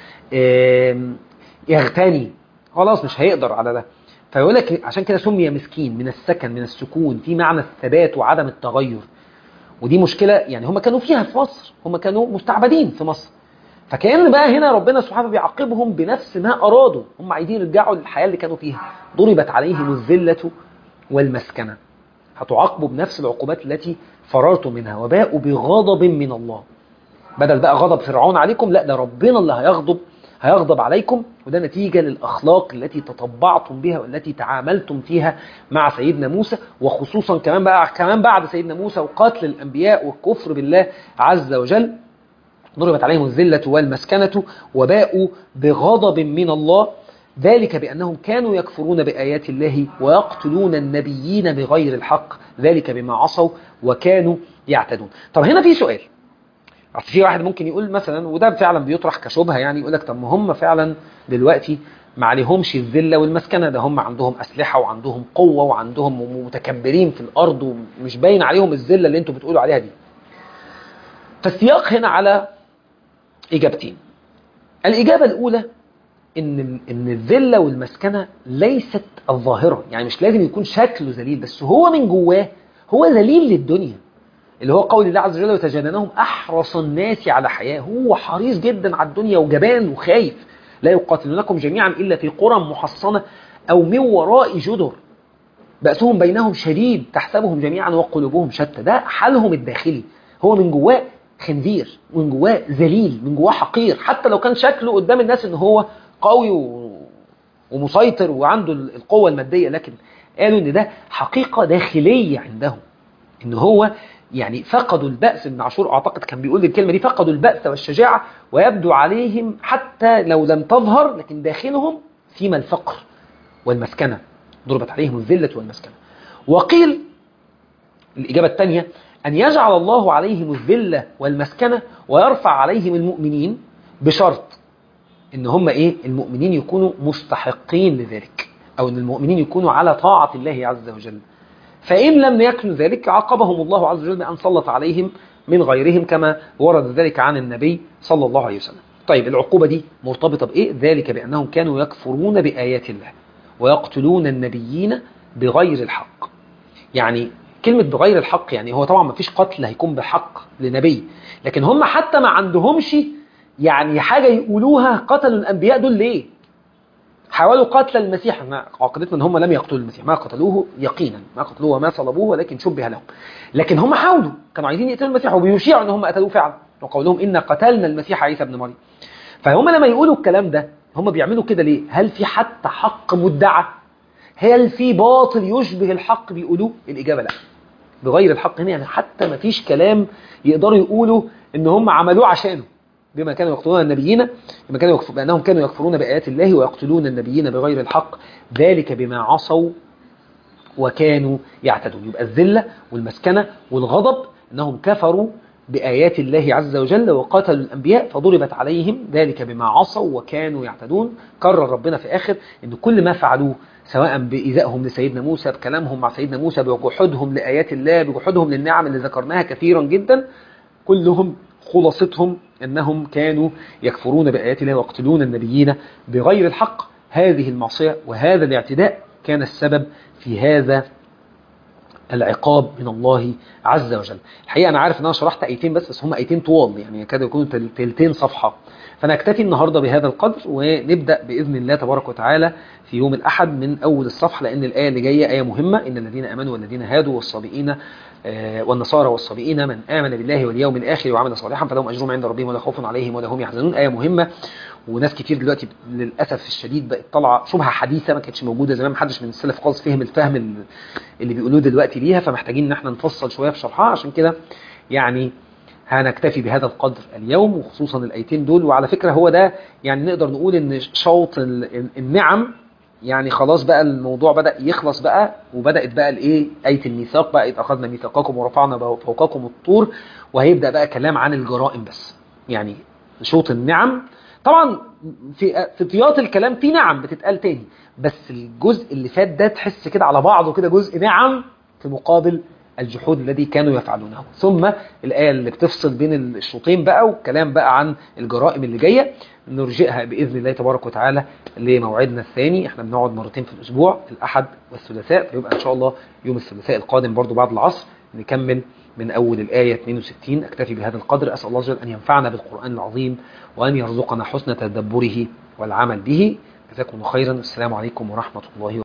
يغتني خلاص مش هيقدر على ده فيقول لك عشان كده سمي مسكين من السكن من السكون في معنى الثبات وعدم التغير ودي مشكله يعني هم كانوا فيها في مصر هم كانوا مستعبدين في مصر فكأن بقى هنا ربنا سبحانه بيعاقبهم بنفس ما أرادوا هم عايزين يرجعوا للحياة اللي كانوا فيها ضربت عليهم الذلة والمسكنة هتعاقبوا بنفس العقوبات التي فررتم منها وباءوا بغضب من الله بدل بقى غضب فرعون عليكم لا ده ربنا اللي هيغضب هيغضب عليكم وده نتيجة للأخلاق التي تطبعتم بها والتي تعاملتم فيها مع سيدنا موسى وخصوصا كمان بقى كمان بعد سيدنا موسى وقتل الأنبياء والكفر بالله عز وجل ضربت عليهم الذلة والمسكنة وباءوا بغضب من الله ذلك بأنهم كانوا يكفرون بآيات الله ويقتلون النبيين بغير الحق ذلك بما عصوا وكانوا يعتدون طب هنا في سؤال في واحد ممكن يقول مثلا وده فعلا بيطرح كشبهه يعني يقول لك طب ما هم فعلا دلوقتي ما عليهمش الذله والمسكنه ده هم عندهم اسلحه وعندهم قوه وعندهم متكبرين في الارض ومش باين عليهم الذله اللي انتم بتقولوا عليها دي فالسياق هنا على إجابتين الإجابة الأولى إن إن الذلة والمسكنة ليست الظاهرة يعني مش لازم يكون شكله ذليل بس هو من جواه هو ذليل للدنيا اللي هو قول الله عز وجل وتجننهم أحرص الناس على حياة هو حريص جدا على الدنيا وجبان وخايف لا يقاتلونكم جميعا إلا في قرى محصنة أو من وراء جدر بأسهم بينهم شديد تحسبهم جميعا وقلوبهم شتى ده حالهم الداخلي هو من جواه خنزير من جواه ذليل من جواه حقير حتى لو كان شكله قدام الناس ان هو قوي و... ومسيطر وعنده القوة المادية لكن قالوا ان ده حقيقة داخلية عندهم ان هو يعني فقدوا البأس ابن عاشور اعتقد كان بيقول الكلمة دي فقدوا البأس والشجاعة ويبدو عليهم حتى لو لم تظهر لكن داخلهم فيما الفقر والمسكنة ضربت عليهم الذلة والمسكنة وقيل الإجابة الثانية أن يجعل الله عليهم الذلة والمسكنة ويرفع عليهم المؤمنين بشرط إن هم إيه المؤمنين يكونوا مستحقين لذلك أو إن المؤمنين يكونوا على طاعة الله عز وجل فإن لم يكن ذلك عاقبهم الله عز وجل بأن سلط عليهم من غيرهم كما ورد ذلك عن النبي صلى الله عليه وسلم طيب العقوبة دي مرتبطة بإيه؟ ذلك بأنهم كانوا يكفرون بآيات الله ويقتلون النبيين بغير الحق يعني كلمة بغير الحق يعني هو طبعا ما فيش قتل هيكون بحق لنبي لكن هم حتى ما عندهمش يعني حاجة يقولوها قتلوا الأنبياء دول ليه حاولوا قتل المسيح عقيدتنا ان هم لم يقتلوا المسيح ما قتلوه يقينا ما قتلوه وما صلبوه ولكن شبه لهم لكن هم حاولوا كانوا عايزين يقتلوا المسيح وبيشيعوا ان هم قتلوه فعلا وقولهم إن قتلنا المسيح عيسى ابن مريم فهم لما يقولوا الكلام ده هم بيعملوا كده ليه هل في حتى حق مدعى هل في باطل يشبه الحق بيقولوه الإجابة لا بغير الحق هنا يعني حتى ما فيش كلام يقدروا يقولوا ان هم عملوه عشانه بما كانوا يقتلون النبيين بما كانوا يكفر بأنهم كانوا يكفرون بآيات الله ويقتلون النبيين بغير الحق ذلك بما عصوا وكانوا يعتدون يبقى الذلة والمسكنة والغضب أنهم كفروا بآيات الله عز وجل وقاتلوا الأنبياء فضربت عليهم ذلك بما عصوا وكانوا يعتدون كرر ربنا في آخر أن كل ما فعلوه سواء بإيذائهم لسيدنا موسى بكلامهم مع سيدنا موسى بجحودهم لآيات الله بجحودهم للنعم اللي ذكرناها كثيرا جدا كلهم خلاصتهم أنهم كانوا يكفرون بآيات الله ويقتلون النبيين بغير الحق هذه المعصية وهذا الاعتداء كان السبب في هذا العقاب من الله عز وجل الحقيقة أنا عارف أن أنا شرحت آيتين بس بس هم آيتين طوال يعني يكاد يكونوا تلتين صفحة فأنا أكتفي النهاردة بهذا القدر ونبدأ بإذن الله تبارك وتعالى في يوم الأحد من أول الصفحة لأن الآية اللي جاية آية مهمة إن الذين آمنوا والذين هادوا والصابئين والنصارى والصابئين من آمن بالله واليوم الآخر وعمل صالحا فلهم أجرهم عند ربهم ولا خوف عليهم ولا هم يحزنون آية مهمة وناس كتير دلوقتي للأسف الشديد بقت طالعة شبهة حديثة ما كانتش موجودة زمان محدش من السلف خالص فهم الفهم اللي بيقولوه دلوقتي ليها فمحتاجين ان احنا نفصل شوية في شرحها عشان كده يعني هنكتفي بهذا القدر اليوم وخصوصا الايتين دول وعلى فكرة هو ده يعني نقدر نقول ان شوط النعم يعني خلاص بقى الموضوع بدأ يخلص بقى وبدأت بقى الايه آية الميثاق بقى إذ أخذنا ميثاقكم ورفعنا فوقكم الطور وهيبدأ بقى كلام عن الجرائم بس يعني شوط النعم طبعا في في طيات الكلام في نعم بتتقال تاني بس الجزء اللي فات ده تحس كده على بعضه كده جزء نعم في مقابل الجحود الذي كانوا يفعلونه ثم الآية اللي بتفصل بين الشوطين بقى والكلام بقى عن الجرائم اللي جاية نرجئها بإذن الله تبارك وتعالى لموعدنا الثاني احنا بنقعد مرتين في الأسبوع الأحد والثلاثاء فيبقى إن شاء الله يوم الثلاثاء القادم برضو بعد العصر نكمل من أول الآية 62 أكتفي بهذا القدر أسأل الله جل أن ينفعنا بالقرآن العظيم وأن يرزقنا حسن تدبره والعمل به جزاكم الله خيرا والسلام عليكم ورحمة الله وبركاته